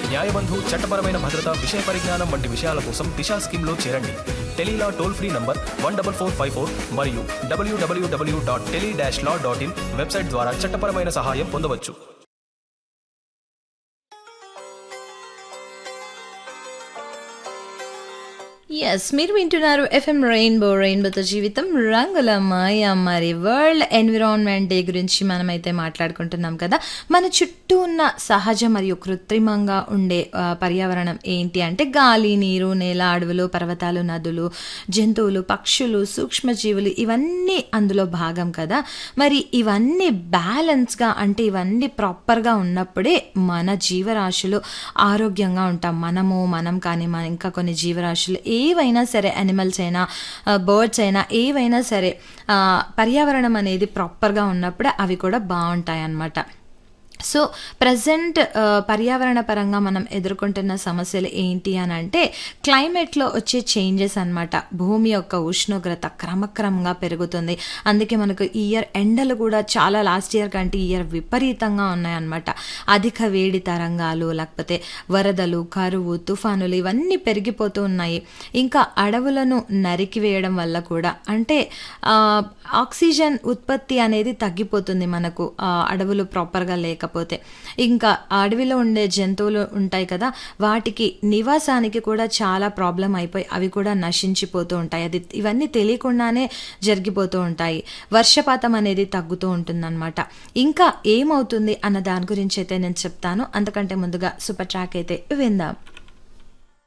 న్యాయబంధు చట్టపరమైన భద్రత విషయ పరిజ్ఞానం వంటి విషయాల కోసం దిశా స్కీమ్లో చేరండి Tele Law toll free number one double four five four మరియు WWW dot tele dash law dot in website ద్వారా చట్టపరమైన సహాయం పొందవచ్చు ఎస్ మీరు వింటున్నారు ఎఫ్ఎం రెయిన్బో రెయిన్బోతో జీవితం రంగుల మాయ మరి వరల్డ్ ఎన్విరాన్మెంట్ డే గురించి మనమైతే మాట్లాడుకుంటున్నాం కదా మన చుట్టూ ఉన్న సహజ మరియు కృత్రిమంగా ఉండే ఆ, పర్యావరణం ఏంటి అంటే గాలి నీరు నేల అడవులు పర్వతాలు నదులు జంతువులు పక్షులు సూక్ష్మజీవులు ఇవన్నీ అందులో భాగం కదా మరి ఇవన్నీ బ్యాలెన్స్గా అంటే ఇవన్నీ ప్రాపర్గా ఉన్నప్పుడే మన జీవరాశులు ఆరోగ్యంగా ఉంటాం మనము మనం కానీ మన ఇంకా కొన్ని జీవరాశులు ఏవైనా సరే అనిమల్స్ అయినా బర్డ్స్ అయినా ఏవైనా సరే ఆ, పర్యావరణం అనేది ప్రాపర్గా ఉన్నప్పుడే అవి కూడా బాగుంటాయి అన్నమాట సో ప్రజెంట్ పర్యావరణ పరంగా మనం ఎదుర్కొంటున్న సమస్యలు ఏంటి అని అంటే క్లైమేట్లో వచ్చే చేంజెస్ అన్నమాట భూమి యొక్క ఉష్ణోగ్రత క్రమక్రమంగా పెరుగుతుంది అందుకే మనకు ఈ ఇయర్ ఎండలు కూడా చాలా లాస్ట్ ఇయర్ కంటే ఈ ఇయర్ విపరీతంగా ఉన్నాయన్నమాట అధిక వేడి తరంగాలు లేకపోతే వరదలు కరువు తుఫానులు ఇవన్నీ పెరిగిపోతూ ఉన్నాయి ఇంకా అడవులను నరికివేయడం వల్ల కూడా అంటే ఆ, ఆక్సిజన్ ఉత్పత్తి అనేది తగ్గిపోతుంది మనకు ఆ, అడవులు ప్రాపర్గా లేకపోతే ఇంకా ఆ అడవిలో ఉండే జంతువులు ఉంటాయి కదా వాటికి నివాసానికి కూడా చాలా ప్రాబ్లం అయిపోయి అవి కూడా నశించిపోతూ ఉంటాయి అది ఇవన్నీ తెలియకుండానే జరిగిపోతూ ఉంటాయి వర్షపాతం అనేది తగ్గుతూ ఉంటుందన్నమాట ఇంకా ఏమవుతుంది అన్న దాని గురించి అయితే నేను చెప్తాను అంతకంటే ముందుగా సూపర్ ట్రాక్ అయితే విందాం